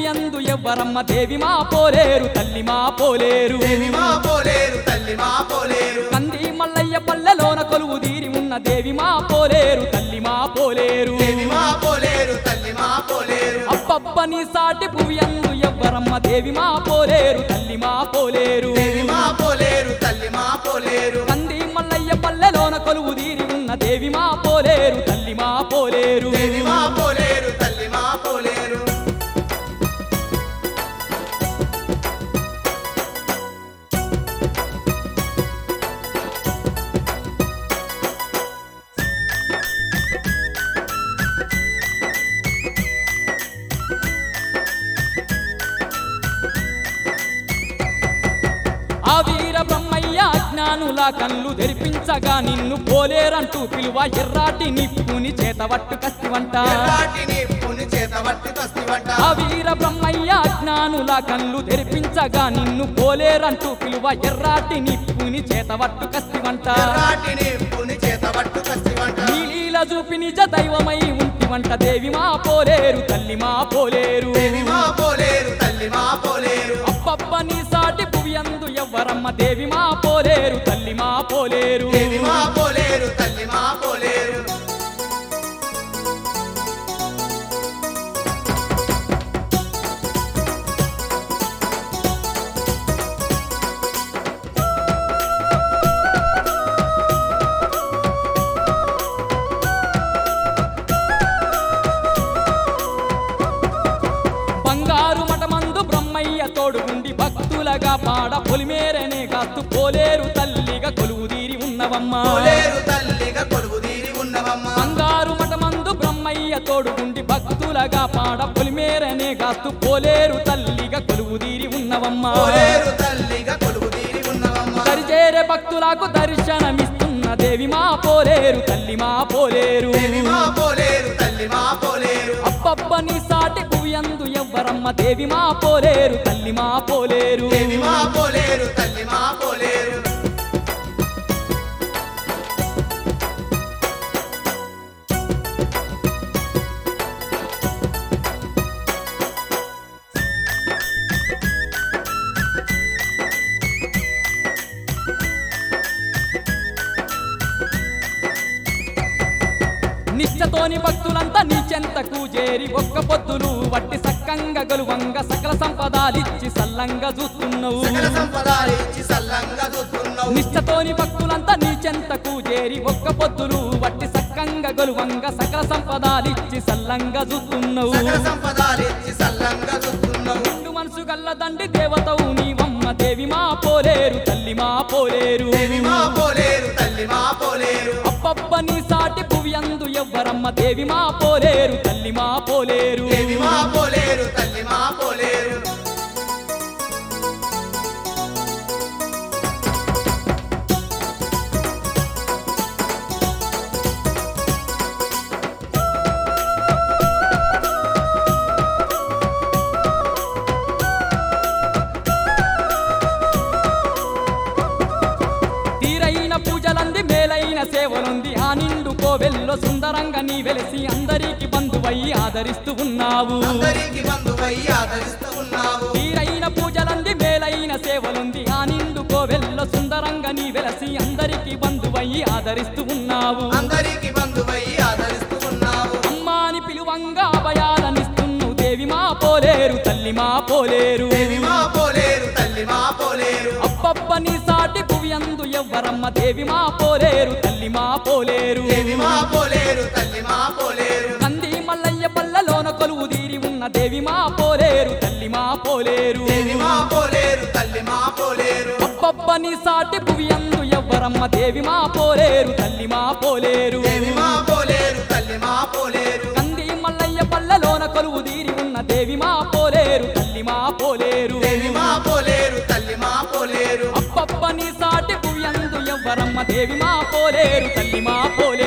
భువియందు ఎవ్వరమ్మ దేవి మా పోలేరు తల్లి మా పోలేరు దేవి మా పోలేరు తల్లి మా పోలేరు కంది మల్లయ్య పల్లెలోన కొలువు తీరి ఉన్న దేవి మా పోలేరు తల్లి మా పోలేరు దేవి మా పోలేరు తల్లి మా పోలేరు అప్పప్పని సాటి భువియందు ఎవ్వరమ్మ దేవి మా పోలేరు తల్లి మా పోలేరు దేవి మా పోలేరు తల్లి మా పోలేరు కంది మల్లయ్య పల్లెలోన కొలువు తీరి ఉన్న దేవి మా పోలేరు తల్లి మా పోలేరు దేవి మా పోలేరు తల్లి మా పోలేరు ఆ వీర బ్రహ్మయ్య అజ్ఞానుల కళ్ళు తెరిపించగా నిన్ను పోలేరంటూ పిలువ ఎర్రాటి నిప్పుని చేతవట్టు కస్తివంట ఎర్రాటిని పుని చేత వట్టి కస్తివంట ఆ వీర బ్రహ్మయ్య అజ్ఞానుల కళ్ళు తెరిపించగా నిన్ను పోలేరంటూ పిలువ ఎర్రాటి నిప్పుని చేతవట్టు కస్తివంట ఎర్రాటిని పుని చేత వట్టు కస్తివంట నీలీల చూపి నిజ దైవమై ఉంటివంట దేవి మా పోలేరు తల్లి మా పోలేరు దేవి మా పోలేరు తల్లి మా పోలేరు అప్పప్ప నీ సాటి భువియందు ఎవ్వరమ్మ దేవి మా పోలేరు తల్లి మా పోలేరు దేవి మా పోలేరు తల్లి మా పోలేరు బంగారు మఠమందు బ్రహ్మయ్య తోడుగుండి భక్తులగా పాడ పొలిమేరనే కాస్తు పోలేరు తల్లిగా కొలువుదీరి ఉన్నవమ్మ పోలేరు తల్లిగా కొలువు తీరి ఉన్నవమ్మ బంగారు మఠమందు బ్రహ్మయ్య తోడుగుండి భక్తులగా పాడ పొలిమేరనే కాస్తు పోలేరు తల్లిగా కొలువుదీరి ఉన్నవమ్మ పోలేరు తల్లిగా కొలువు తీరి ఉన్నవమ్మ దరిచేరే భక్తులకు దర్శనమిస్తున్న దేవి మా పోలేరు తల్లి మా పోలేరు దేవి మా పోలేరు తల్లి మా పోలేరు అప్పప్ప నీ సాటి భువియందు ఎవ్వరమ్మ దేవి మా పోలేరు తల్లి మా పోలేరు దేవి మా పోలేరు తల్లి మా పోలేరు నిష్టతోని భక్తులంతా నీ చెంతకు చేరి ఒక్క పొద్దులు వట్టి సక్కంగా గొలువంగ సకల సంపదాలిచ్చి సల్లంగా చూస్తున్నావు సకల సంపదాలు ఇచ్చి సల్లంగా చూస్తున్నావు నిష్టతోని భక్తులంతా నీ చెంతకు చేరి ఒక్క పొద్దులు వట్టి సక్కంగా గొలువంగ సకల సంపదాలిచ్చి సల్లంగా చూస్తున్నావు సకల సంపదాలు ఇచ్చి సల్లంగా చూస్తున్నావు నిండు మనసు గల్ల దండి దేవతవు నీవమ్మ దేవి మా పోలేరు తల్లి మా పోలేరు దేవి మా పోలేరు తల్లి మా పోలేరు అప్పప్ప నీ సాటి భువియందు ఎవ్వరమ్మ దేవి మా పోలేరు తల్లి మా పోలేరు దేవి మా పోలేరు తల్లి మా పోలేరు తీరైన పూజలంది మేలైన సేవలుంది ఆ నిండు కోవెల్లో సుందరంగా నీ వెలిసి అందరికి బంధువయ్యి ఆదరిస్తూ ఉన్నావు అందరికి బంధువై ఆదరిస్తూ ఉన్నావు తీరైన పూజలంది మేలైన సేవలుంది ఆ నిండు కోవెల్లో సుందరంగా నీ వెలసి అందరికి బంధువయ్యి ఆదరిస్తూ ఉన్నావు అందరికి బంధువై ఆదరిస్తూ ఉన్నావు అమ్మాని పిలువంగా అభయాలనిస్తున్నావు దేవి మా పోలేరు తల్లి మా పోలేరు దేవి మా పోలేరు తల్లి మా పోలేరు అప్పప్ప నీ సాటి భువియందు ఎవ్వరమ్మ దేవి మా పోలేరు తల్లి మా పోలేరు దేవి మా పోలేరు తల్లి మా పోలేరు కంది మల్లయ్య పల్లెలోన కొలువు తీరి ఉన్న దేవి మా పోలేరు తల్లి మా పోలేరు దేవి మా పోలేరు తల్లి మా పోలేరు అప్పప్ప నీ సాటి భువియందు ఎవ్వరమ్మ దేవి మా పోలేరు తల్లి మా పోలేరు దేవి మా పోలేరు తల్లి మా పోలేరు కంది మల్లయ్య పల్లెలోన కొలువు తీరి ఉన్న దేవి మా పోలేరు తల్లి మా పోలేరు దేవి మా పోలేరు తల్లి మా పోలేరు అప్పప్ప నీ సాటి భువియందు ఎవ్వరమ్మ దేవి మా పోలేరు తల్లి మా పోలేరు